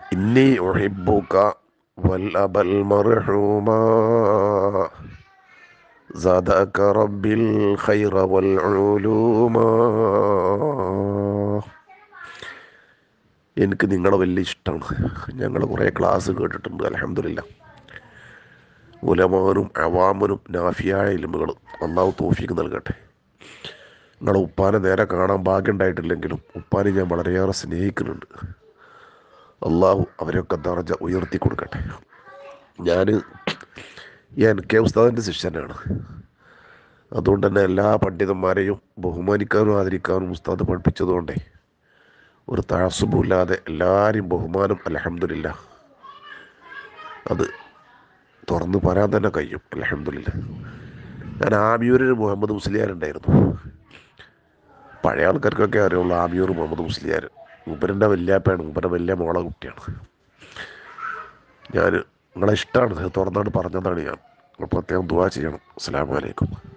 إني أحبك والأب المرحوما زادك ربي الخير والعلوم എനിക്ക് നിങ്ങളെ വലിയ ഇഷ്ടമാണ് ഞങ്ങൾ കുറേ ക്ലാസ് കേട്ടിട്ടുണ്ട് അലഹമില്ല ഉലമാനും അവാമനും നാഫിയായ ഇലുമ്പുകൾ ഒന്നാവ് തോഫിക്ക് നൽകട്ടെ നിങ്ങളെ ഉപ്പാനെ നേരെ കാണാൻ ഭാഗ്യം ഉണ്ടായിട്ടില്ലെങ്കിലും ഉപ്പാനെ ഞാൻ വളരെയേറെ സ്നേഹിക്കുന്നുണ്ട് അള്ളാഹു അവരൊക്കെ ദർജ ഉയർത്തി കൊടുക്കട്ടെ ഞാൻ ഞാൻ കെ ഉസ്താദിൻ്റെ ശിഷ്യനാണ് അതുകൊണ്ട് തന്നെ എല്ലാ പണ്ഡിതന്മാരെയും ബഹുമാനിക്കാനും ആദരിക്കാനും ഉസ്താദ് പഠിപ്പിച്ചതുകൊണ്ടേ ഒരു താസുബില്ലാതെ എല്ലാവരെയും ബഹുമാനം അലഹമില്ല അത് തുറന്ന് പറയാൻ തന്നെ കഴിയും അലഹമില്ല ഞാൻ ആമിയൂരിൽ മുഹമ്മദ് മുസ്ലിയാരുണ്ടായിരുന്നു പഴയ ആൾക്കാർക്കൊക്കെ അറിയുള്ളൂ ആമിയൂർ മുഹമ്മദ് മുസ്ലിയാർ മൂപ്പരൻ്റെ വല്യാപ്പയാണ് മൂപ്പരുടെ വലിയ മോളെ കുട്ടിയാണ് ഞാൻ നിങ്ങളെ ഇഷ്ടമാണ് തുറന്നാണ് പറഞ്ഞതാണ് ഞാൻ അപ്പോൾ പ്രത്യേകം ദുവാ ചെയ്യണം അസ്സാം വലൈക്കും